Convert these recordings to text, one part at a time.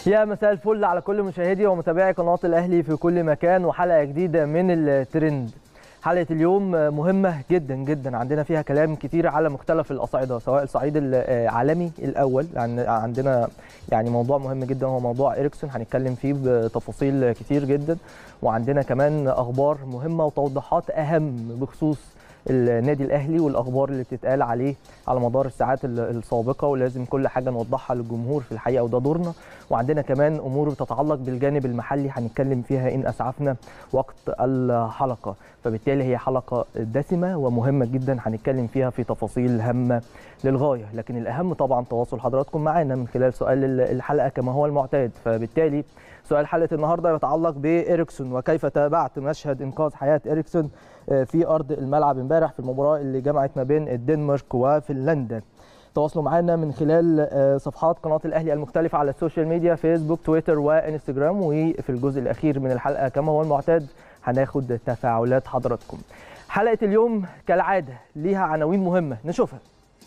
يا مساء الفل على كل مشاهدي ومتابعي قناه الاهلي في كل مكان وحلقه جديده من الترند حلقه اليوم مهمه جدا جدا عندنا فيها كلام كتير على مختلف الاصعده سواء الصعيد العالمي الاول عندنا يعني موضوع مهم جدا هو موضوع اريكسون هنتكلم فيه بتفاصيل كتير جدا وعندنا كمان اخبار مهمه وتوضيحات اهم بخصوص النادي الاهلي والاخبار اللي بتتقال عليه على مدار الساعات السابقه ولازم كل حاجه نوضحها للجمهور في الحقيقه وده دورنا وعندنا كمان امور بتتعلق بالجانب المحلي هنتكلم فيها ان اسعفنا وقت الحلقه فبالتالي هي حلقه دسمه ومهمه جدا هنتكلم فيها في تفاصيل هامه للغايه لكن الاهم طبعا تواصل حضراتكم معنا من خلال سؤال الحلقه كما هو المعتاد فبالتالي سؤال حلقه النهارده يتعلق بإريكسون وكيف تابعت مشهد انقاذ حياه إريكسون في ارض الملعب امبارح في المباراه اللي جمعت ما بين الدنمارك وفنلندا تواصلوا معنا من خلال صفحات قناه الاهلي المختلفه على السوشيال ميديا فيسبوك تويتر وانستجرام وفي الجزء الاخير من الحلقه كما هو المعتاد هناخد تفاعلات حضراتكم حلقه اليوم كالعاده ليها عناوين مهمه نشوفها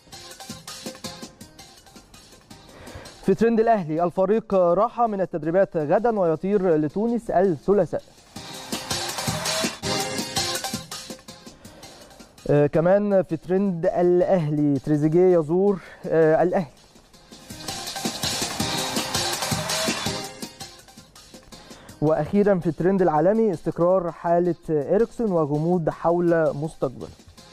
في ترند الاهلي الفريق راح من التدريبات غدا ويطير لتونس الثلاثاء آه كمان في ترند الاهلي تريزيجيه يزور آه الاهلي واخيرا في الترند العالمي استقرار حاله اريكسون وغموض حول مستقبله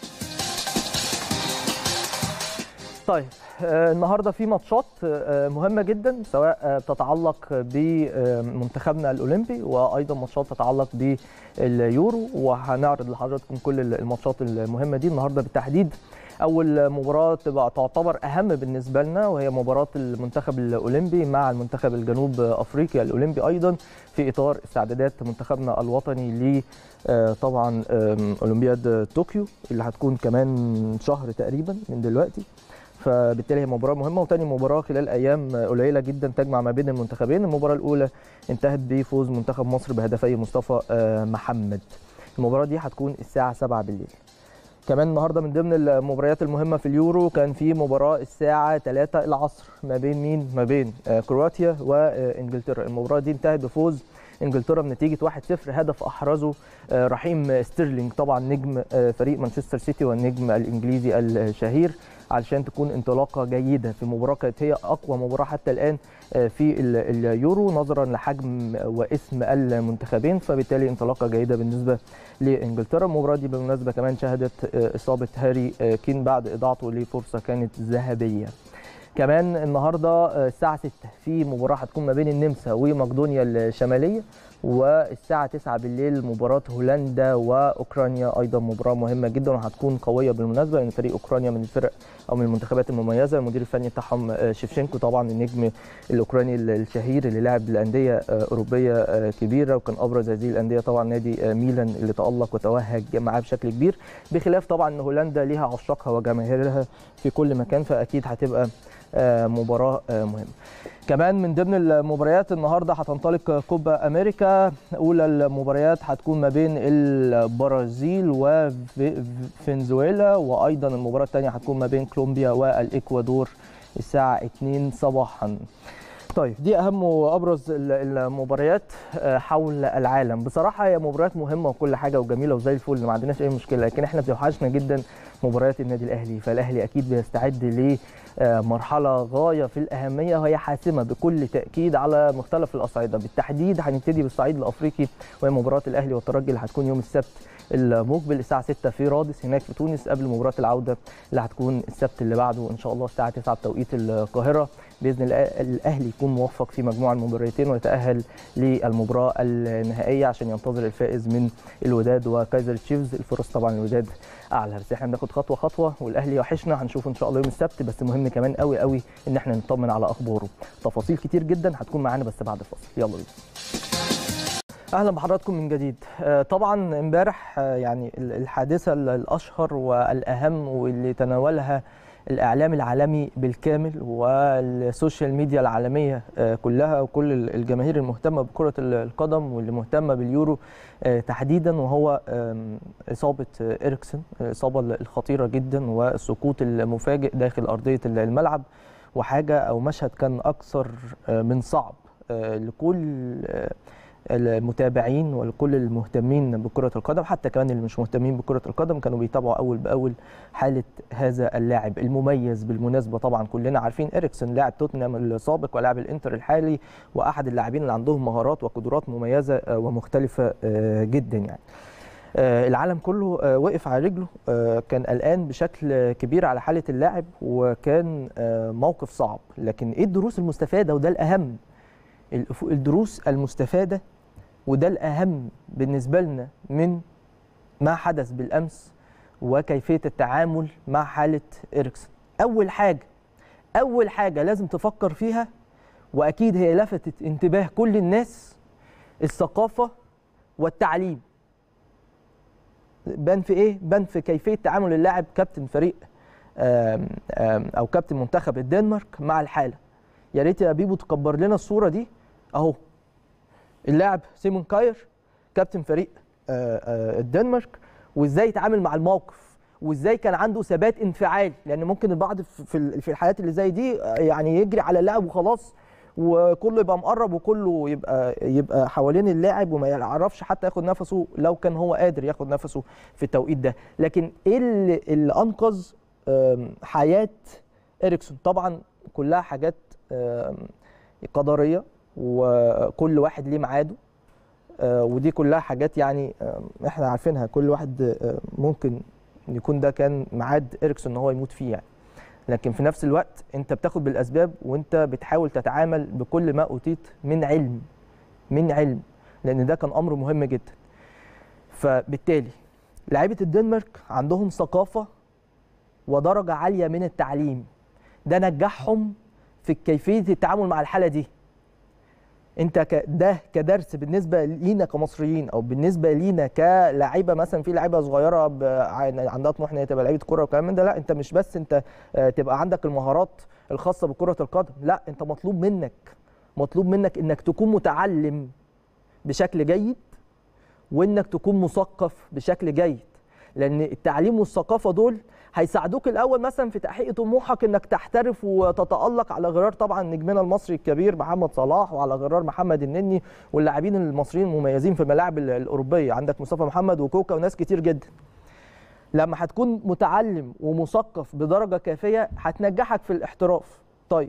طيب النهارده في ماتشات مهمه جدا سواء تتعلق بمنتخبنا الاولمبي وايضا ماتشات تتعلق باليورو وهنعرض لحضراتكم كل الماتشات المهمه دي النهارده بالتحديد اول مباراه تبقى تعتبر اهم بالنسبه لنا وهي مباراه المنتخب الاولمبي مع المنتخب الجنوب افريقيا الاولمبي ايضا في اطار استعدادات منتخبنا الوطني ل طبعا اولمبياد طوكيو اللي هتكون كمان شهر تقريبا من دلوقتي فبالتالي هي مباراه مهمه وتاني مباراه خلال ايام قليله جدا تجمع ما بين المنتخبين المباراه الاولى انتهت بفوز منتخب مصر بهدفي مصطفى محمد المباراه دي هتكون الساعه 7 بالليل كمان النهارده من ضمن المباريات المهمه في اليورو كان في مباراه الساعه 3 العصر ما بين مين ما بين كرواتيا وانجلترا المباراه دي انتهت بفوز انجلترا بنتيجه 1-0 هدف احرزه رحيم ستيرلينج طبعا نجم فريق مانشستر سيتي والنجم الانجليزي الشهير علشان تكون انطلاقه جيده في مباراه كانت هي اقوى مباراه حتى الان في اليورو نظرا لحجم واسم المنتخبين فبالتالي انطلاقه جيده بالنسبه لانجلترا المباراه دي بالمناسبه كمان شهدت اصابه هاري كين بعد اضاعته لفرصه كانت ذهبيه كمان النهارده الساعه 6 في مباراه هتكون ما بين النمسا ومقدونيا الشماليه والساعه 9 بالليل مباراه هولندا واوكرانيا ايضا مباراه مهمه جدا وهتكون قويه بالمناسبه لان فريق اوكرانيا من الفرق او من المنتخبات المميزه المدير الفني بتاعهم شيفشينكو طبعا النجم الاوكراني الشهير اللي لعب لانديه اوروبيه كبيره وكان ابرز هذه الانديه طبعا نادي ميلان اللي تالق وتوهج معاه بشكل كبير بخلاف طبعا ان هولندا ليها عشاقها وجماهيرها في كل مكان فاكيد هتبقى مباراه مهمه كمان من ضمن المباريات النهارده هتنطلق كوبا امريكا اولى المباريات هتكون ما بين البرازيل وفنزويلا وايضا المباراه الثانيه هتكون ما بين كولومبيا والاكوادور الساعه 2 صباحا طيب دي اهم وابرز المباريات حول العالم بصراحه هي مباريات مهمه وكل حاجه وجميله وزي الفل ما عندناش اي مشكله لكن احنا بتوحشنا جدا مباريات النادي الاهلي فالاهلي اكيد بيستعد ل مرحله غايه في الاهميه وهي حاسمه بكل تاكيد على مختلف الاصعده بالتحديد هنبتدي بالصعيد الافريقي وهي مباراه الاهلي والترجي اللي هتكون يوم السبت المقبل الساعه 6 في رادس هناك في تونس قبل مباراه العوده اللي هتكون السبت اللي بعده ان شاء الله الساعه 9 بتوقيت القاهره باذن الله الاهلي يكون موفق في مجموع المباراتين ويتاهل للمباراه النهائيه عشان ينتظر الفائز من الوداد وكايزر تشيفز الفرص طبعا الوداد اعلى بس احنا بناخد خطوه خطوه والاهلي وحشنا هنشوفه ان شاء الله يوم السبت بس مهم كمان قوي قوي ان احنا نطمن على اخباره تفاصيل كتير جدا هتكون معانا بس بعد الفاصل يلا بينا اهلا بحضراتكم من جديد طبعا امبارح يعني الحادثه الاشهر والاهم واللي تناولها الاعلام العالمي بالكامل والسوشيال ميديا العالميه كلها وكل الجماهير المهتمه بكره القدم واللي مهتمه باليورو تحديدا وهو اصابه اريكسن الاصابه الخطيره جدا والسقوط المفاجئ داخل ارضيه الملعب وحاجه او مشهد كان اكثر من صعب آه، لكل آه، المتابعين ولكل المهتمين بكرة القدم حتى كمان اللي مش مهتمين بكرة القدم كانوا بيتابعوا أول بأول حالة هذا اللاعب المميز بالمناسبة طبعا كلنا عارفين إريكسون لاعب توتنهام السابق ولاعب الإنتر الحالي وأحد اللاعبين اللي عندهم مهارات وقدرات مميزة آه، ومختلفة آه، جدا يعني آه، العالم كله آه، وقف على رجله آه، كان قلقان بشكل كبير على حالة اللاعب وكان آه، موقف صعب لكن ايه الدروس المستفادة وده الأهم الف- الدروس المستفادة وده الأهم بالنسبة لنا من ما حدث بالأمس وكيفية التعامل مع حالة إريكسون أول حاجة أول حاجة لازم تفكر فيها وأكيد هي لفتت انتباه كل الناس الثقافة والتعليم بان في ايه؟ بان في كيفيه تعامل اللاعب كابتن فريق آم، آم، او كابتن منتخب الدنمارك مع الحاله. يا ريت يا بيبو تكبر لنا الصوره دي اهو اللاعب سيمون كاير كابتن فريق آه، آه، الدنمارك وازاي يتعامل مع الموقف وازاي كان عنده ثبات انفعالي لان ممكن البعض في في ال- في الحالات اللي زي دي آه، يعني يجري على اللاعب وخلاص وكله يبقى مقرب وكله يبقى يبقى حوالين اللاعب وما يعرفش حتى ياخد نفسه لو كان هو قادر ياخد نفسه في التوقيت ده لكن ايه اللي, اللي انقذ آم، حياه اريكسون طبعا كلها حاجات آم، قدريه وكل واحد ليه ميعاده آه، ودي كلها حاجات يعني آم، احنا عارفينها كل واحد آه، ممكن يكون ده كان ميعاد اريكسون ان هو يموت فيه يعني لكن في نفس الوقت انت بتاخد بالاسباب وانت بتحاول تتعامل بكل ما اوتيت من علم من علم لان ده كان امر مهم جدا فبالتالي لعيبه الدنمارك عندهم ثقافه ودرجه عاليه من التعليم ده نجحهم في كيفيه التعامل مع الحاله دي انت ك... ده كدرس بالنسبه لينا كمصريين او بالنسبه لينا كلاعيبه مثلا في لعيبه صغيره ب... ع- عندها طموح ان هي تبقى لعيبه كوره وكلام من ده لا انت مش بس انت آه، تبقى عندك المهارات الخاصه بكره القدم لا انت مطلوب منك مطلوب منك انك تكون متعلم بشكل جيد وانك تكون مثقف بشكل جيد لان التعليم والثقافه دول هيساعدوك الاول مثلا في تحقيق طموحك انك تحترف وتتالق على غرار طبعا نجمنا المصري الكبير محمد صلاح وعلى غرار محمد النني واللاعبين المصريين المميزين في الملاعب ال- الاوروبيه عندك مصطفى محمد وكوكا وناس كتير جدا لما هتكون متعلم ومثقف بدرجه كافيه هتنجحك في الاحتراف طيب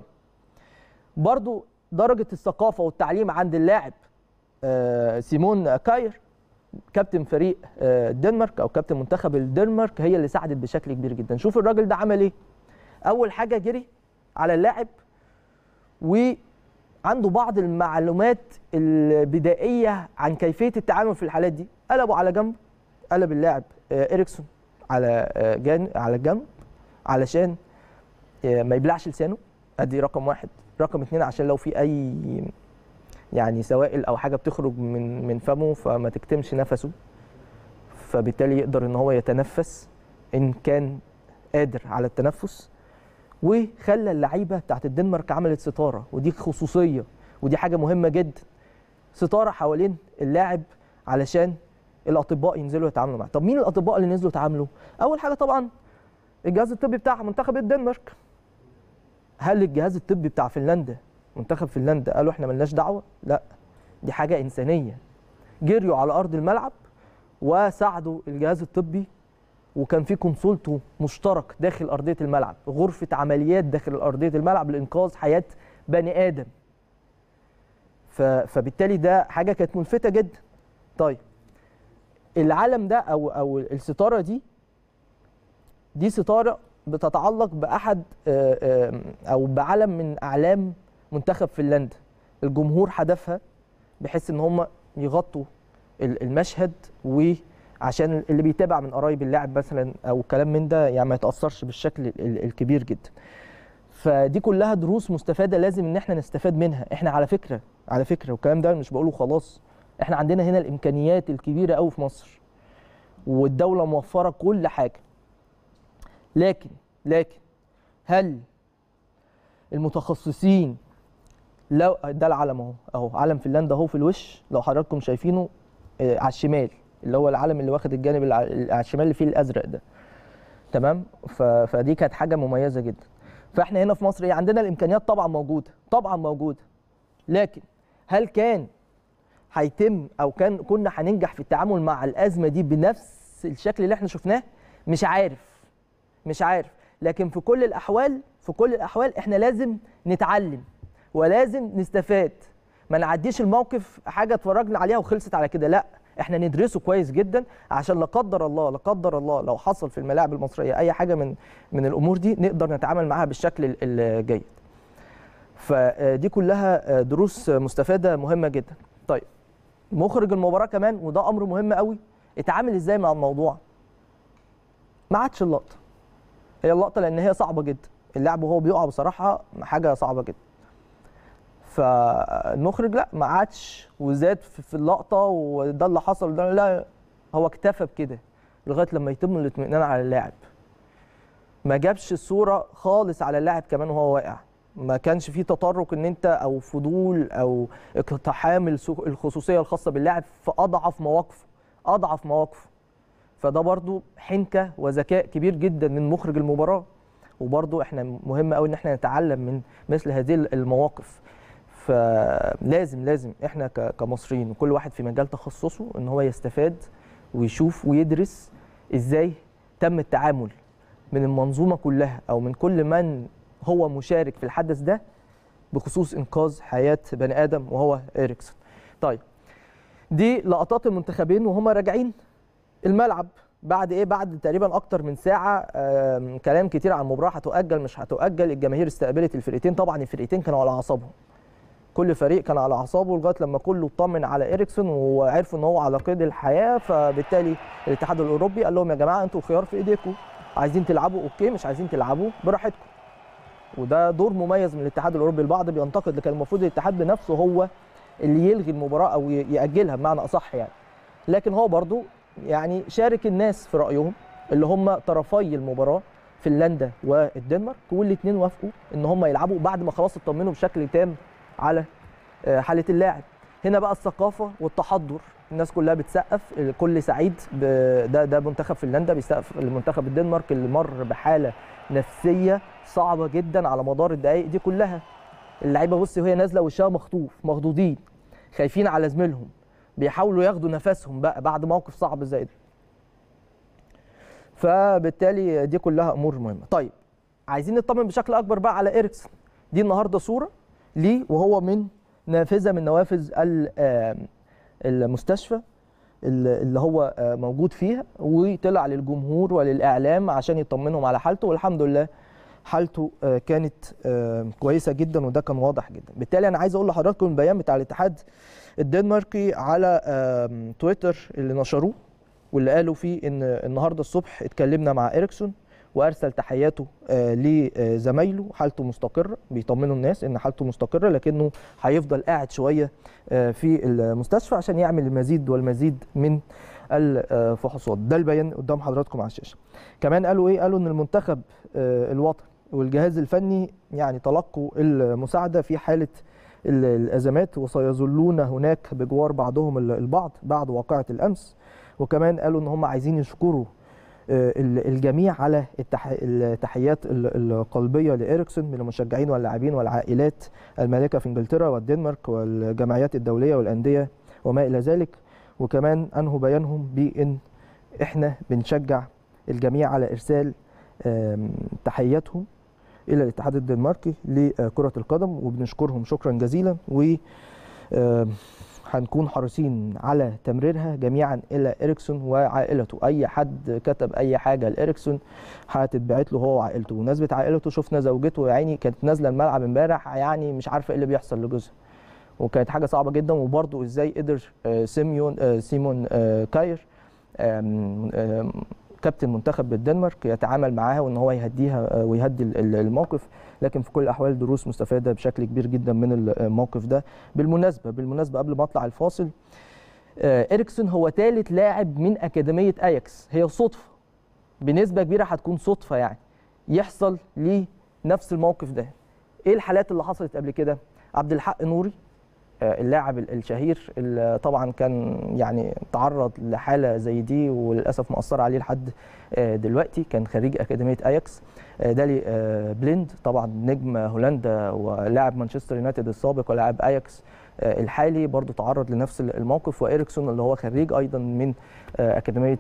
برضو درجه الثقافه والتعليم عند اللاعب آه، سيمون كاير كابتن فريق آه، الدنمارك او كابتن منتخب الدنمارك هي اللي ساعدت بشكل كبير جدا شوف الراجل ده عمل ايه اول حاجه جري على اللاعب وعنده بعض المعلومات البدائيه عن كيفيه التعامل في الحالات دي قلبه على جنب قلب اللاعب آه، اريكسون على آه، جان على الجنب علشان آه، ما يبلعش لسانه ادي رقم واحد رقم اتنين عشان لو في اي يعني سوائل او حاجه بتخرج من من فمه فما تكتمش نفسه فبالتالي يقدر ان هو يتنفس ان كان قادر على التنفس وخلى اللعيبه بتاعت الدنمارك عملت ستاره ودي خصوصيه ودي حاجه مهمه جدا ستاره حوالين اللاعب علشان الاطباء ينزلوا يتعاملوا معاه طب مين الاطباء اللي نزلوا يتعاملوا اول حاجه طبعا الجهاز الطبي بتاع منتخب الدنمارك هل الجهاز الطبي بتاع فنلندا منتخب فنلندا قالوا احنا ملناش دعوه لا دي حاجه انسانيه جريوا على ارض الملعب وساعدوا الجهاز الطبي وكان في كونسولتو مشترك داخل ارضيه الملعب غرفه عمليات داخل ارضيه الملعب لانقاذ حياه بني ادم ف... فبالتالي ده حاجه كانت ملفته جدا طيب العلم ده او او الستاره دي دي ستاره بتتعلق باحد آه، آه، او بعلم من اعلام منتخب فنلندا الجمهور حدفها بحيث ان هم يغطوا ال- المشهد وعشان اللي بيتابع من قرايب اللاعب مثلا او كلام من ده يعني ما يتاثرش بالشكل ال- ال- الكبير جدا فدي كلها دروس مستفاده لازم ان احنا نستفاد منها احنا على فكره على فكره والكلام ده مش بقوله خلاص احنا عندنا هنا الامكانيات الكبيره قوي في مصر والدوله موفره كل حاجه لكن لكن هل المتخصصين لو ده العلم اهو اهو علم فنلندا اهو في الوش لو حضراتكم شايفينه آه، على الشمال اللي هو العلم اللي واخد الجانب الع- على الشمال اللي فيه الازرق ده تمام ف- فدي كانت حاجه مميزه جدا فاحنا هنا في مصر إيه؟ عندنا الامكانيات طبعا موجوده طبعا موجوده لكن هل كان هيتم او كان كنا هننجح في التعامل مع الازمه دي بنفس الشكل اللي احنا شفناه مش عارف مش عارف لكن في كل الاحوال في كل الاحوال احنا لازم نتعلم ولازم نستفاد ما نعديش الموقف حاجه اتفرجنا عليها وخلصت على كده لا احنا ندرسه كويس جدا عشان لا قدر الله لا قدر الله لو حصل في الملاعب المصريه اي حاجه من من الامور دي نقدر نتعامل معاها بالشكل ال- الجيد فدي كلها دروس مستفاده مهمه جدا طيب مخرج المباراه كمان وده امر مهم قوي اتعامل ازاي مع الموضوع ما عادش اللقطه هي اللقطه لان هي صعبه جدا اللعب وهو بيقع بصراحه حاجه صعبه جدا فالمخرج لا ما عادش وزاد في في اللقطه وده اللي حصل ده لا هو اكتفى بكده لغايه لما يتم الاطمئنان على اللاعب ما جابش الصوره خالص على اللاعب كمان وهو واقع ما كانش فيه تطرق ان انت او فضول او اقتحام السو- الخصوصيه الخاصه باللاعب في اضعف مواقفه اضعف مواقفه فده برضو حنكه وذكاء كبير جدا من مخرج المباراه وبرضو احنا مهم قوي ان احنا نتعلم من مثل هذه المواقف فلازم لازم احنا ك- كمصريين وكل واحد في مجال تخصصه ان هو يستفاد ويشوف ويدرس ازاي تم التعامل من المنظومه كلها او من كل من هو مشارك في الحدث ده بخصوص انقاذ حياه بني ادم وهو اريكسون. طيب دي لقطات المنتخبين وهما راجعين الملعب بعد ايه بعد تقريبا اكتر من ساعه آم، كلام كتير عن المباراه هتؤجل مش هتؤجل الجماهير استقبلت الفرقتين طبعا الفرقتين كانوا على اعصابهم كل فريق كان على اعصابه لغايه لما كله اطمن على اريكسون وعرفوا ان هو على قيد الحياه فبالتالي الاتحاد الاوروبي قال لهم يا جماعه انتوا الخيار في ايديكم عايزين تلعبوا اوكي مش عايزين تلعبوا براحتكم وده دور مميز من الاتحاد الاوروبي البعض بينتقد لكن المفروض الاتحاد بنفسه هو اللي يلغي المباراه او ي- ياجلها بمعنى اصح يعني لكن هو برضو يعني شارك الناس في رايهم اللي هم طرفي المباراه فنلندا والدنمارك والاثنين وافقوا ان هم يلعبوا بعد ما خلاص اطمنوا بشكل تام على آه، حاله اللاعب هنا بقى الثقافه والتحضر الناس كلها بتسقف الكل سعيد ب- ده ده منتخب فنلندا بيسقف المنتخب الدنمارك اللي مر بحاله نفسيه صعبه جدا على مدار الدقائق دي كلها اللعيبه بص وهي نازله وشها مخطوف مخضوضين خايفين على زميلهم بيحاولوا ياخدوا نفسهم بقى بعد موقف صعب زي ده فبالتالي دي كلها امور مهمه طيب عايزين نطمن بشكل اكبر بقى على اريكسون دي النهارده صوره ليه وهو من نافذه من نوافذ ال- آم، المستشفى اللي اللي هو آه، موجود فيها وطلع للجمهور وللاعلام عشان يطمنهم على حالته والحمد لله حالته آه، كانت آه، كويسه جدا وده كان واضح جدا بالتالي انا عايز اقول لحضراتكم البيان بتاع الاتحاد الدنماركي على آم، تويتر اللي نشروه واللي قالوا فيه ان النهارده الصبح اتكلمنا مع اريكسون وارسل تحياته آه، لزمايله حالته مستقره بيطمنوا الناس ان حالته مستقره لكنه هيفضل قاعد شويه آه، في المستشفى عشان يعمل المزيد والمزيد من الفحوصات ده البيان قدام حضراتكم على الشاشه كمان قالوا ايه قالوا ان المنتخب آه، الوطني والجهاز الفني يعني تلقوا المساعده في حاله ال- الازمات وسيظلون هناك بجوار بعضهم ال- البعض بعد واقعه الامس وكمان قالوا ان هم عايزين يشكروا آه، ال- الجميع على التح- التحيات ال- القلبيه لاريكسون من المشجعين واللاعبين والعائلات المالكه في انجلترا والدنمارك والجمعيات الدوليه والانديه وما الى ذلك وكمان انهوا بيانهم بان احنا بنشجع الجميع على ارسال آم، تحياتهم الى الاتحاد الدنماركي لكره القدم وبنشكرهم شكرا جزيلا و آم، هنكون حريصين على تمريرها جميعا الى اريكسون وعائلته اي حد كتب اي حاجه لاريكسون هتتبعت له هو وعائلته بمناسبه عائلته شفنا زوجته يا عيني كانت نازله الملعب امبارح يعني مش عارفه ايه اللي بيحصل لجوزها وكانت حاجه صعبه جدا وبرده ازاي قدر آه، سيميون آه، سيمون آه، كاير آم، آم، كابتن منتخب الدنمارك يتعامل معاها وان هو يهديها آه، ويهدي ال- ال- الموقف لكن في كل الاحوال دروس مستفاده بشكل كبير جدا من الموقف ده بالمناسبه بالمناسبه قبل ما اطلع الفاصل آه، اريكسون هو ثالث لاعب من اكاديميه اياكس هي صدفه بنسبه كبيره هتكون صدفه يعني يحصل ليه نفس الموقف ده ايه الحالات اللي حصلت قبل كده عبد الحق نوري اللاعب الشهير اللي طبعا كان يعني تعرض لحاله زي دي وللاسف مأثر عليه لحد دلوقتي كان خريج اكاديميه اياكس دالي بليند طبعا نجم هولندا ولاعب مانشستر يونايتد السابق ولاعب اياكس الحالي برضو تعرض لنفس الموقف وإيريكسون اللي هو خريج أيضا من أكاديمية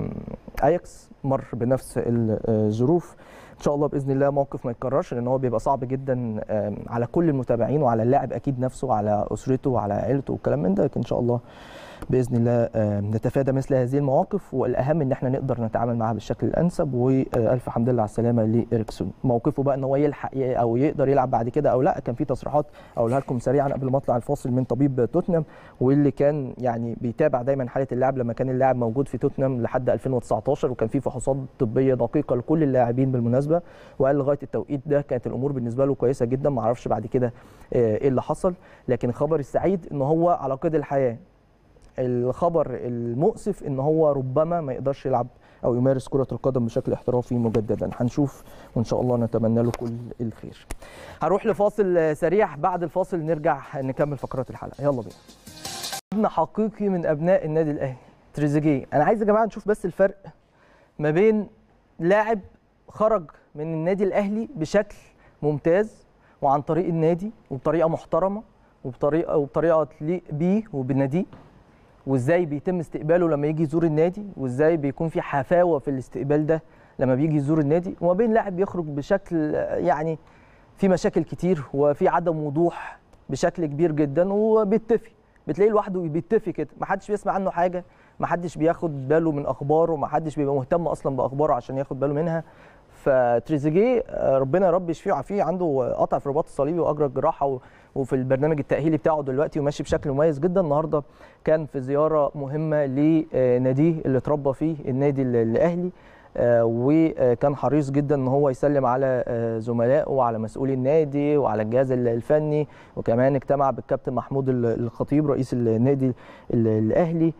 أياكس مر بنفس الظروف ان شاء الله باذن الله موقف ما يتكررش لان هو بيبقى صعب جدا على كل المتابعين وعلى اللاعب اكيد نفسه وعلى اسرته وعلى عيلته والكلام من ده لكن ان شاء الله باذن الله نتفادى مثل هذه المواقف والاهم ان احنا نقدر نتعامل معها بالشكل الانسب والف حمد لله على السلامه لاريكسون موقفه بقى ان هو يلحق او يقدر يلعب بعد كده او لا كان في تصريحات اقولها لكم سريعا قبل ما اطلع الفاصل من طبيب توتنهام واللي كان يعني بيتابع دايما حاله اللاعب لما كان اللاعب موجود في توتنهام لحد 2019 وكان في فحوصات طبيه دقيقه لكل اللاعبين بالمناسبه وقال لغايه التوقيت ده كانت الامور بالنسبه له كويسه جدا ما اعرفش بعد كده ايه اللي حصل لكن الخبر السعيد ان هو على قيد الحياه الخبر المؤسف ان هو ربما ما يقدرش يلعب او يمارس كره القدم بشكل احترافي مجددا هنشوف وان شاء الله نتمنى له كل الخير هروح لفاصل سريع بعد الفاصل نرجع نكمل فقرات الحلقه يلا بينا ابن حقيقي من ابناء النادي الاهلي تريزيجيه انا عايز يا جماعه نشوف بس الفرق ما بين لاعب خرج من النادي الاهلي بشكل ممتاز وعن طريق النادي وبطريقه محترمه وبطريقه وبطريقه تليق بيه وبناديه وازاي بيتم استقباله لما يجي يزور النادي وازاي بيكون في حفاوه في الاستقبال ده لما بيجي يزور النادي وما بين لاعب بيخرج بشكل يعني في مشاكل كتير وفي عدم وضوح بشكل كبير جدا وبيتفي بتلاقيه لوحده بيتفي كده ما حدش بيسمع عنه حاجه ما حدش بياخد باله من اخباره ما حدش بيبقى مهتم اصلا باخباره عشان ياخد باله منها فتريزيجيه ربنا يا رب يشفيه ويعافيه عنده قطع في الرباط الصليبي واجرى الجراحه وفي البرنامج التاهيلي بتاعه دلوقتي وماشي بشكل مميز جدا النهارده كان في زياره مهمه لناديه اللي اتربى فيه النادي الاهلي وكان حريص جدا ان هو يسلم على زملائه وعلى مسؤولي النادي وعلى الجهاز الفني وكمان اجتمع بالكابتن محمود الخطيب رئيس النادي الاهلي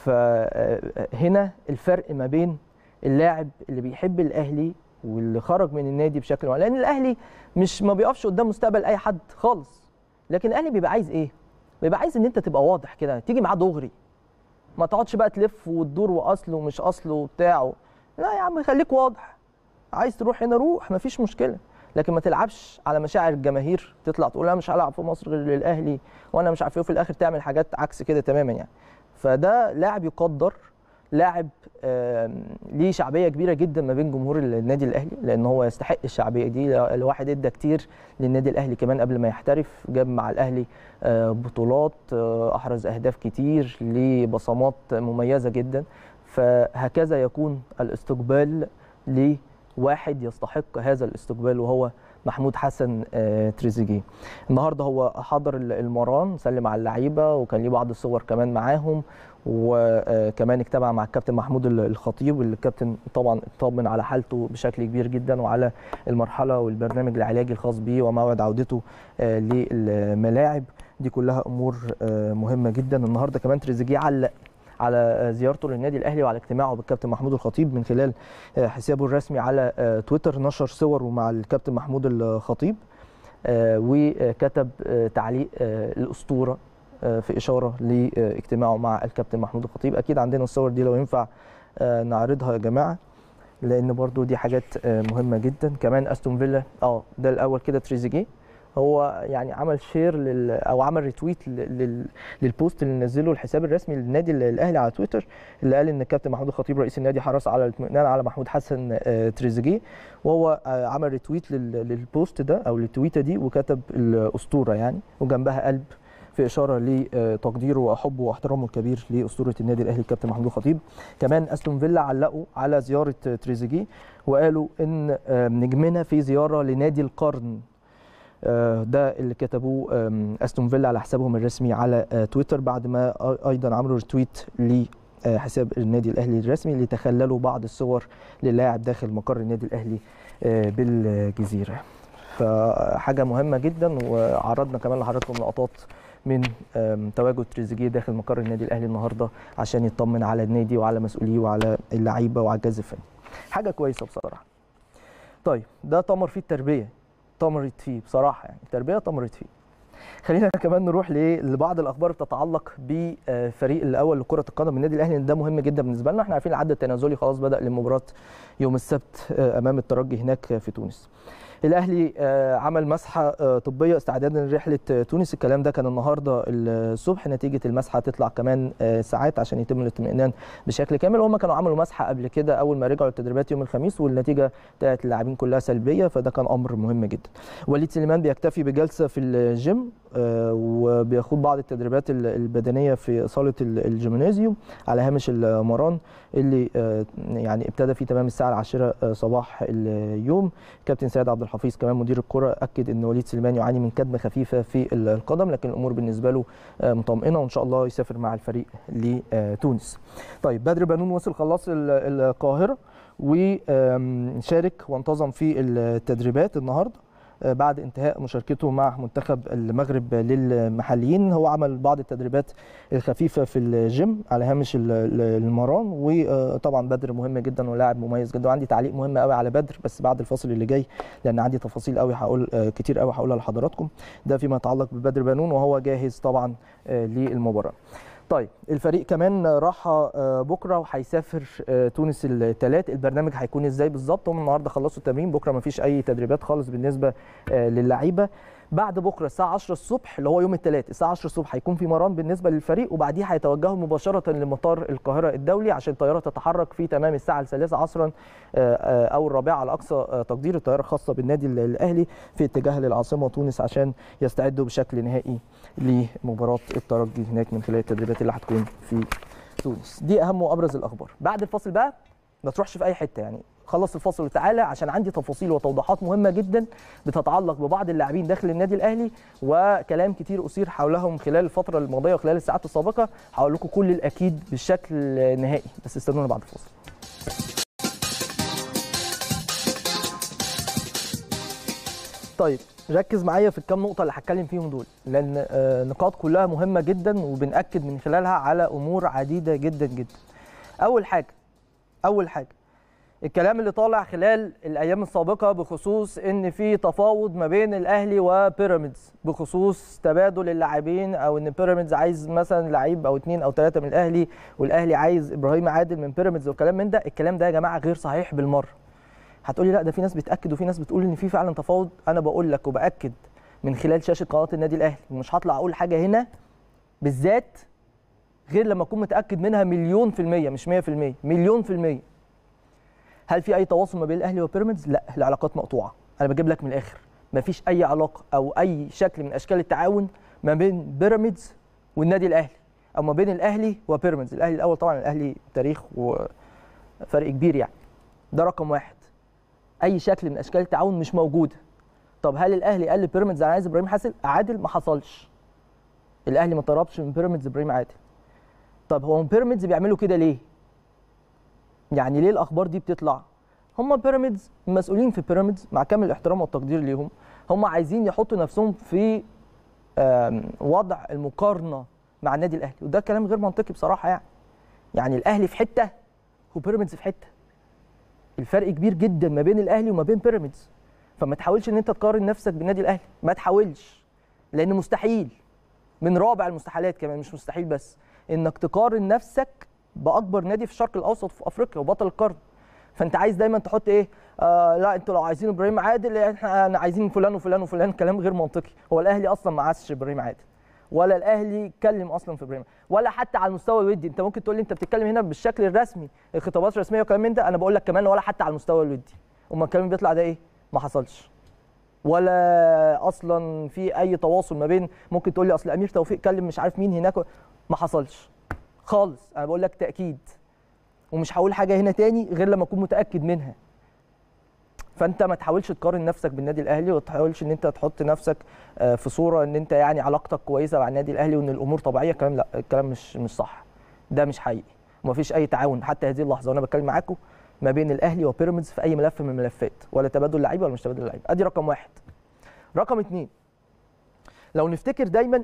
فهنا الفرق ما بين اللاعب اللي بيحب الاهلي واللي خرج من النادي بشكل معين لان الاهلي مش ما بيقفش قدام مستقبل اي حد خالص لكن الاهلي بيبقى عايز ايه بيبقى عايز ان انت تبقى واضح كده تيجي معاه دغري ما تقعدش بقى تلف وتدور واصل ومش اصل وبتاع لا يا عم خليك واضح عايز تروح هنا روح مفيش مشكله لكن ما تلعبش على مشاعر الجماهير تطلع تقول انا مش هلعب في مصر غير للاهلي وانا مش عارف ايه وفي الاخر تعمل حاجات عكس كده تماما يعني فده لاعب يقدر لاعب ليه شعبيه كبيره جدا ما بين جمهور النادي الاهلي لان هو يستحق الشعبيه دي الواحد ادى كتير للنادي الاهلي كمان قبل ما يحترف جاب مع الاهلي بطولات احرز اهداف كتير ليه بصمات مميزه جدا فهكذا يكون الاستقبال لواحد يستحق هذا الاستقبال وهو محمود حسن تريزيجيه النهارده هو حضر المران سلم على اللعيبه وكان ليه بعض الصور كمان معاهم وكمان اجتمع مع الكابتن محمود الخطيب واللي الكابتن طبعا اطمن على حالته بشكل كبير جدا وعلى المرحله والبرنامج العلاجي الخاص بيه وموعد عودته للملاعب دي كلها امور مهمه جدا النهارده كمان تريزيجيه علق على زيارته للنادي الاهلي وعلى اجتماعه بالكابتن محمود الخطيب من خلال حسابه الرسمي على تويتر نشر صوره مع الكابتن محمود الخطيب وكتب تعليق الاسطوره في اشاره لاجتماعه مع الكابتن محمود الخطيب اكيد عندنا الصور دي لو ينفع نعرضها يا جماعه لان برضو دي حاجات مهمه جدا كمان استون فيلا اه ده الاول كده تريزيجيه هو يعني عمل شير لل او عمل ريتويت لل... للبوست اللي نزله الحساب الرسمي للنادي الاهلي على تويتر اللي قال ان الكابتن محمود الخطيب رئيس النادي حرص على الاطمئنان على محمود حسن تريزيجيه وهو عمل ريتويت لل... للبوست ده او للتويته دي وكتب الاسطوره يعني وجنبها قلب في اشاره لتقديره وحبه واحترامه الكبير لاسطوره النادي الاهلي الكابتن محمود الخطيب كمان استون فيلا علقوا على زياره تريزيجيه وقالوا ان نجمنا في زياره لنادي القرن ده اللي كتبوه استون فيلا على حسابهم الرسمي على تويتر بعد ما ايضا عملوا ريتويت لحساب النادي الاهلي الرسمي لتخللوا بعض الصور للاعب داخل مقر النادي الاهلي بالجزيره فحاجه مهمه جدا وعرضنا كمان لحضراتكم لقطات من تواجد تريزيجيه داخل مقر النادي الاهلي النهارده عشان يطمن على النادي وعلى مسؤوليه وعلى اللعيبه وعلى الجهاز الفني حاجه كويسه بصراحه طيب ده تمر فيه التربيه طمرت فيه بصراحه يعني التربيه طمرت فيه خلينا كمان نروح لبعض الاخبار بتتعلق بفريق الاول لكره القدم النادي الاهلي ده مهم جدا بالنسبه لنا احنا عارفين العد التنازلي خلاص بدا لمباراه يوم السبت امام الترجي هناك في تونس الاهلي عمل مسحه طبيه استعدادا لرحله تونس الكلام ده كان النهارده الصبح نتيجه المسحه تطلع كمان ساعات عشان يتم الاطمئنان بشكل كامل هم كانوا عملوا مسحه قبل كده اول ما رجعوا التدريبات يوم الخميس والنتيجه بتاعت اللاعبين كلها سلبيه فده كان امر مهم جدا وليد سليمان بيكتفي بجلسه في الجيم وبيخوض بعض التدريبات البدنيه في صاله الجيمنازيوم على هامش المران اللي يعني ابتدى في تمام الساعه العاشره صباح اليوم كابتن سيد عبد الحفيظ كمان مدير الكره اكد ان وليد سليمان يعاني من كدمه خفيفه في القدم لكن الامور بالنسبه له مطمئنه وان شاء الله يسافر مع الفريق لتونس. طيب بدر بنون وصل خلاص القاهره وشارك وانتظم في التدريبات النهارده بعد انتهاء مشاركته مع منتخب المغرب للمحليين هو عمل بعض التدريبات الخفيفه في الجيم على هامش المران وطبعا بدر مهم جدا ولاعب مميز جدا وعندي تعليق مهم قوي على بدر بس بعد الفاصل اللي جاي لان عندي تفاصيل قوي هقول كتير قوي هقولها لحضراتكم ده فيما يتعلق ببدر بنون وهو جاهز طبعا للمباراه طيب الفريق كمان راح بكره وهيسافر تونس الثلاث البرنامج هيكون ازاي بالظبط هم النهارده خلصوا التمرين بكره ما فيش اي تدريبات خالص بالنسبه للعيبه بعد بكره الساعه 10 الصبح اللي هو يوم الثلاث الساعه 10 الصبح هيكون في مران بالنسبه للفريق وبعديها هيتوجهوا مباشره لمطار القاهره الدولي عشان الطياره تتحرك في تمام الساعه الثالثه عصرا او الرابعه على اقصى تقدير الطياره الخاصه بالنادي الاهلي في اتجاه للعاصمه تونس عشان يستعدوا بشكل نهائي لمباراه الترجي هناك من خلال التدريبات اللي هتكون في تونس دي اهم وابرز الاخبار بعد الفاصل بقى ما تروحش في اي حته يعني خلص الفاصل وتعالى عشان عندي تفاصيل وتوضيحات مهمه جدا بتتعلق ببعض اللاعبين داخل النادي الاهلي وكلام كتير اثير حولهم خلال الفتره الماضيه وخلال الساعات السابقه هقول لكم كل الاكيد بالشكل نهائي بس استنونا بعد الفاصل طيب ركز معايا في الكام نقطه اللي هتكلم فيهم دول لان نقاط كلها مهمه جدا وبناكد من خلالها على امور عديده جدا جدا اول حاجه اول حاجه الكلام اللي طالع خلال الايام السابقه بخصوص ان في تفاوض ما بين الاهلي وبيراميدز بخصوص تبادل اللاعبين او ان بيراميدز عايز مثلا لعيب او اثنين او ثلاثه من الاهلي والاهلي عايز ابراهيم عادل من بيراميدز وكلام من ده الكلام ده يا جماعه غير صحيح بالمره هتقولي لا ده في ناس بتاكد وفي ناس بتقول ان في فعلا تفاوض انا بقول لك وباكد من خلال شاشه قناه النادي الاهلي ومش هطلع اقول حاجه هنا بالذات غير لما اكون متاكد منها مليون في الميه مش 100% مليون في الميه هل في اي تواصل ما بين الاهلي وبيراميدز لا العلاقات مقطوعه انا بجيب لك من الاخر ما فيش اي علاقه او اي شكل من اشكال التعاون ما بين بيراميدز والنادي الاهلي او ما بين الاهلي وبيراميدز الاهلي الاول طبعا الاهلي تاريخ وفرق كبير يعني ده رقم واحد اي شكل من اشكال التعاون مش موجوده طب هل الاهلي قال لبيراميدز انا عايز ابراهيم حسن عادل ما حصلش الاهلي ما طلبش من بيراميدز ابراهيم عادل طب هو بيراميدز بيعملوا كده ليه يعني ليه الاخبار دي بتطلع هم بيراميدز المسؤولين في بيراميدز مع كامل الاحترام والتقدير ليهم هم عايزين يحطوا نفسهم في وضع المقارنه مع النادي الاهلي وده كلام غير منطقي بصراحه يعني يعني الاهلي في حته وبيراميدز في حته الفرق كبير جدا ما بين الاهلي وما بين بيراميدز فما تحاولش ان انت تقارن نفسك بالنادي الاهلي ما تحاولش لان مستحيل من رابع المستحيلات كمان مش مستحيل بس انك تقارن نفسك باكبر نادي في الشرق الاوسط في افريقيا وبطل القرن فانت عايز دايما تحط ايه آه لا انتوا لو عايزين ابراهيم عادل احنا عايزين فلان وفلان وفلان كلام غير منطقي هو الاهلي اصلا ما عادش ابراهيم عادل ولا الاهلي اتكلم اصلا في ابراهيم ولا حتى على المستوى الودي انت ممكن تقول لي انت بتتكلم هنا بالشكل الرسمي الخطابات الرسميه وكلام من ده انا بقول لك كمان ولا حتى على المستوى الودي امال الكلام بيطلع ده ايه ما حصلش ولا اصلا في اي تواصل ما بين ممكن تقول لي اصل امير توفيق كلم مش عارف مين هناك ما حصلش خالص انا بقول لك تاكيد ومش هقول حاجه هنا تاني غير لما اكون متاكد منها فانت ما تحاولش تقارن نفسك بالنادي الاهلي وما تحاولش ان انت تحط نفسك في صوره ان انت يعني علاقتك كويسه مع النادي الاهلي وان الامور طبيعيه الكلام لا الكلام مش مش صح ده مش حقيقي ومفيش اي تعاون حتى هذه اللحظه وانا بتكلم معاكم ما بين الاهلي وبيراميدز في اي ملف من الملفات ولا تبادل لعيبه ولا مش تبادل لعيبه ادي رقم واحد رقم اتنين لو نفتكر دايما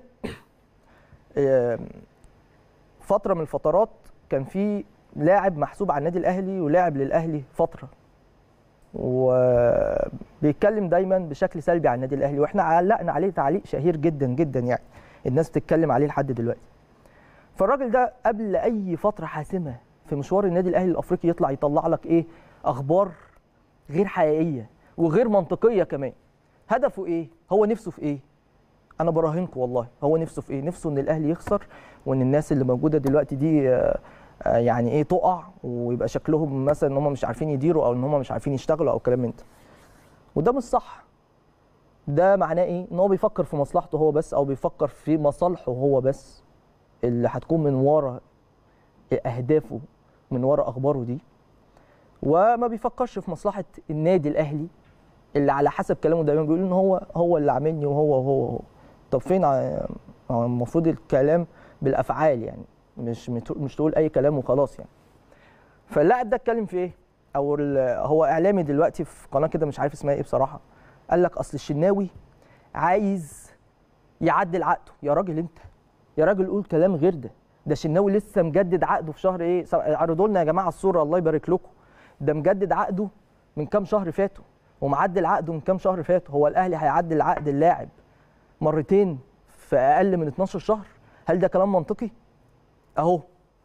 فتره من الفترات كان في لاعب محسوب على النادي الاهلي ولاعب للاهلي فتره وبيتكلم دايما بشكل سلبي عن النادي الاهلي واحنا علقنا عليه تعليق شهير جدا جدا يعني الناس بتتكلم عليه لحد دلوقتي فالراجل ده قبل اي فتره حاسمه في مشوار النادي الاهلي الافريقي يطلع يطلع لك ايه اخبار غير حقيقيه وغير منطقيه كمان هدفه ايه هو نفسه في ايه انا براهنكم والله هو نفسه في ايه نفسه ان الاهلي يخسر وان الناس اللي موجوده دلوقتي دي آه، آه، يعني ايه تقع ويبقى شكلهم مثلا ان هم مش عارفين يديروا او ان هم مش عارفين يشتغلوا او كلام من ده وده مش صح ده معناه ايه ان هو بيفكر في مصلحته هو بس او بيفكر في مصالحه هو بس اللي هتكون من ورا اهدافه من ورا اخباره دي وما بيفكرش في مصلحه النادي الاهلي اللي على حسب كلامه دايما بيقول ان هو هو اللي عاملني وهو وهو وهو طب فين ع- هو المفروض الكلام بالافعال يعني مش مت- مش تقول اي كلام وخلاص يعني فاللاعب ده اتكلم في ايه او ال- هو اعلامي دلوقتي في قناه كده مش عارف اسمها ايه بصراحه قال لك اصل الشناوي عايز يعدل عقده يا راجل انت يا راجل قول كلام غير ده ده شناوي لسه مجدد عقده في شهر ايه س- عرضوا لنا يا جماعه الصوره الله يبارك لكم ده مجدد عقده من كام شهر فاتوا ومعدل عقده من كام شهر فاتوا هو الاهلي هيعدل عقد اللاعب مرتين في اقل من 12 شهر هل ده كلام منطقي اهو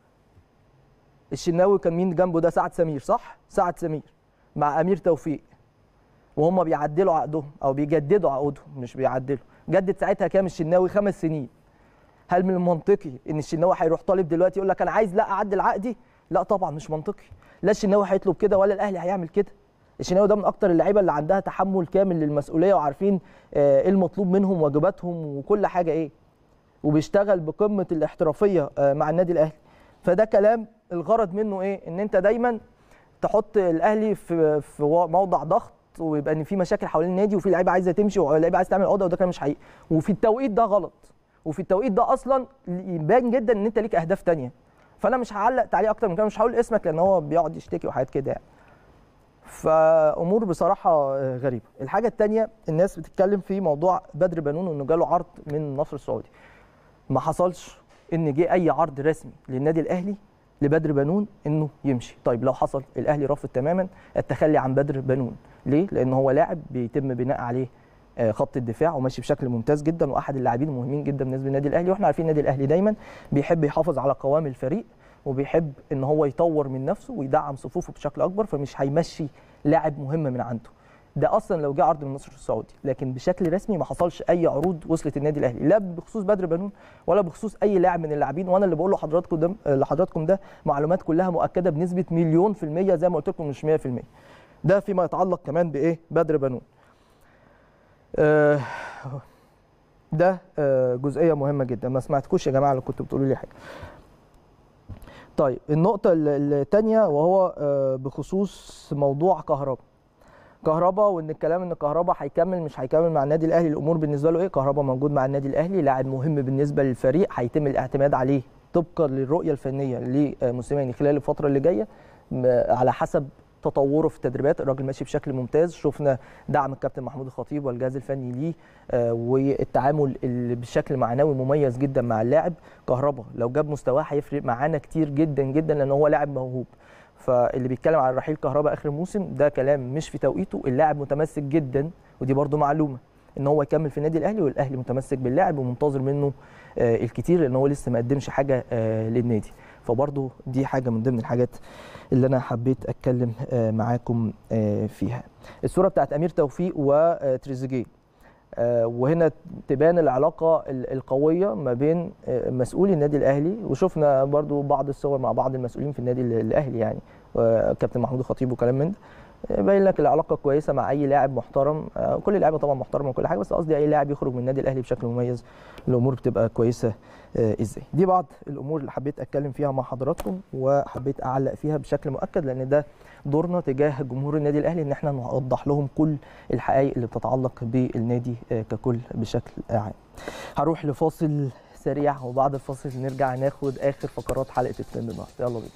الشناوي كان مين جنبه ده سعد سمير صح سعد سمير مع امير توفيق وهم بيعدلوا عقدهم او بيجددوا عقودهم مش بيعدلوا جدد ساعتها كام الشناوي خمس سنين هل من المنطقي ان الشناوي هيروح طالب دلوقتي يقول لك انا عايز لا اعدل عقدي لا طبعا مش منطقي لا الشناوي هيطلب كده ولا الاهلي هيعمل كده الشناوي ده من اكتر اللعيبه اللي عندها تحمل كامل للمسؤوليه وعارفين آه، ايه المطلوب منهم واجباتهم وكل حاجه ايه وبيشتغل بقمه الاحترافيه آه، مع النادي الاهلي فده كلام الغرض منه ايه ان انت دايما تحط الاهلي في في و- موضع ضغط ويبقى ان في مشاكل حوالين النادي وفي لعيبه عايزه تمشي ولعيبه عايزه تعمل عقده وده كلام مش حقيقي وفي التوقيت ده غلط وفي التوقيت ده اصلا يبان جدا ان انت ليك اهداف تانية فانا مش هعلق تعليق اكتر من كده مش هقول اسمك لان هو بيقعد يشتكي وحاجات كده يعني فامور بصراحه آه، غريبه الحاجه الثانيه الناس بتتكلم في موضوع بدر بنون وانه جاله عرض من النصر السعودي ما حصلش ان جه اي عرض رسمي للنادي الاهلي لبدر بنون انه يمشي طيب لو حصل الاهلي رافض تماما التخلي عن بدر بنون ليه لان هو لاعب بيتم بناء عليه آه، خط الدفاع وماشي بشكل ممتاز جدا واحد اللاعبين المهمين جدا بالنسبه للنادي الاهلي واحنا عارفين النادي الاهلي دايما بيحب يحافظ على قوام الفريق وبيحب ان هو يطور من نفسه ويدعم صفوفه بشكل اكبر فمش هيمشي لاعب مهم من عنده ده اصلا لو جه عرض من النصر السعودي لكن بشكل رسمي ما حصلش اي عروض وصلت النادي الاهلي لا بخصوص بدر بنون ولا بخصوص اي لاعب من اللاعبين وانا اللي بقول لحضراتكم ده لحضراتكم ده معلومات كلها مؤكده بنسبه مليون في الميه زي ما قلت لكم مش 100% ده فيما يتعلق كمان بايه بدر بنون آه، ده آه، جزئيه مهمه جدا ما سمعتكوش يا جماعه اللي كنتوا بتقولوا لي حاجه طيب النقطه الثانيه وهو آه، بخصوص موضوع كهرباء كهربا وان الكلام ان كهربا هيكمل مش هيكمل مع النادي الاهلي الامور بالنسبه له ايه كهربا موجود مع النادي الاهلي لاعب مهم بالنسبه للفريق هيتم الاعتماد عليه طبقا للرؤيه الفنيه لموسيماني خلال الفتره اللي جايه م- على حسب تطوره في التدريبات الراجل ماشي بشكل ممتاز شفنا دعم الكابتن محمود الخطيب والجهاز الفني ليه آه، والتعامل اللي بشكل معنوي مميز جدا مع اللاعب كهربا لو جاب مستواه هيفرق معانا كتير جدا جدا لان هو لاعب موهوب فاللي بيتكلم على رحيل كهربا اخر الموسم ده كلام مش في توقيته اللاعب متمسك جدا ودي برضو معلومه ان هو يكمل في النادي الاهلي والاهلي متمسك باللاعب ومنتظر منه آه، الكتير لان هو لسه ما قدمش حاجه آه، للنادي فبرضو دي حاجه من ضمن الحاجات اللي انا حبيت اتكلم آه، معاكم آه، فيها الصوره بتاعت امير توفيق وتريزيجيه آه، وهنا تبان العلاقه ال- القويه ما بين آه، مسؤولي النادي الاهلي وشفنا برضو بعض الصور مع بعض المسؤولين في النادي ال- الاهلي يعني وكابتن محمود الخطيب وكلام من ده آه، باين لك العلاقه كويسه مع اي لاعب محترم آه، كل اللعيبه طبعا محترمه وكل حاجه بس قصدي اي لاعب يخرج من النادي الاهلي بشكل مميز الامور بتبقى كويسه آه، ازاي دي بعض الامور اللي حبيت اتكلم فيها مع حضراتكم وحبيت اعلق فيها بشكل مؤكد لان ده دورنا تجاه جمهور النادي الاهلي ان احنا نوضح لهم كل الحقائق اللي بتتعلق بالنادي آه، ككل بشكل عام هروح لفاصل سريع وبعد الفاصل نرجع ناخد اخر فقرات حلقه الترند النهارده يلا بينا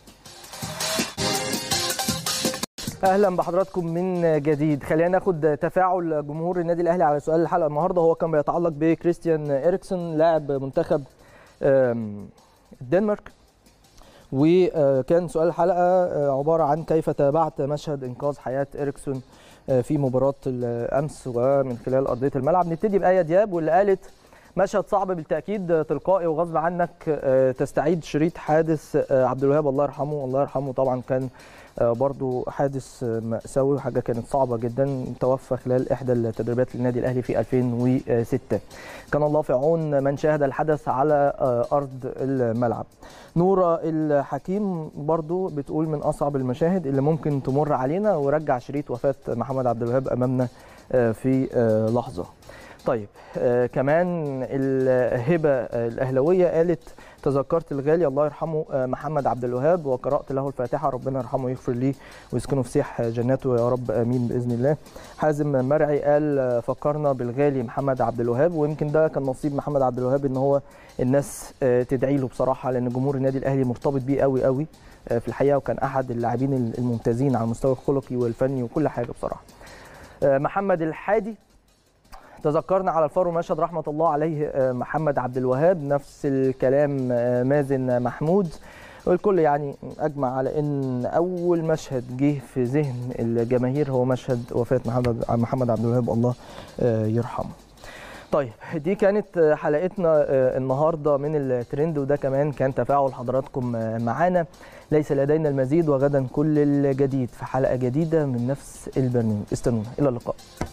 اهلا بحضراتكم من جديد خلينا ناخد تفاعل جمهور النادي الاهلي على سؤال الحلقه النهارده هو كان بيتعلق بكريستيان اريكسون لاعب منتخب آم، الدنمارك وكان سؤال الحلقه آه، عباره عن كيف تابعت مشهد انقاذ حياه اريكسون في مباراه الامس ومن خلال ارضيه الملعب نبتدي بايه دياب واللي قالت مشهد صعب بالتاكيد تلقائي وغصب عنك تستعيد شريط حادث عبد الوهاب الله يرحمه الله يرحمه طبعا كان برضو حادث مأساوي وحاجة كانت صعبة جدا توفى خلال إحدى التدريبات للنادي الأهلي في 2006 كان الله في عون من شاهد الحدث على أرض الملعب نورة الحكيم برضو بتقول من أصعب المشاهد اللي ممكن تمر علينا ورجع شريط وفاة محمد عبد الوهاب أمامنا في لحظة طيب آه كمان الهبه الاهلاويه قالت تذكرت الغالي الله يرحمه آه محمد عبد الوهاب وقرات له الفاتحه ربنا يرحمه ويغفر ليه ويسكنه في سيح جناته يا رب امين باذن الله حازم مرعي قال فكرنا بالغالي محمد عبد الوهاب ويمكن ده كان نصيب محمد عبد الوهاب ان هو الناس آه تدعي له بصراحه لان جمهور النادي الاهلي مرتبط بيه قوي قوي في الحقيقه وكان احد اللاعبين الممتازين على المستوى الخلقي والفني وكل حاجه بصراحه محمد الحادي تذكرنا على الفار مشهد رحمه الله عليه محمد عبد الوهاب نفس الكلام مازن محمود والكل يعني اجمع على ان اول مشهد جه في ذهن الجماهير هو مشهد وفاه محمد محمد عبد الوهاب الله يرحمه طيب دي كانت حلقتنا النهارده من الترند وده كمان كان تفاعل حضراتكم معانا ليس لدينا المزيد وغدا كل الجديد في حلقه جديده من نفس البرنامج استنونا الى اللقاء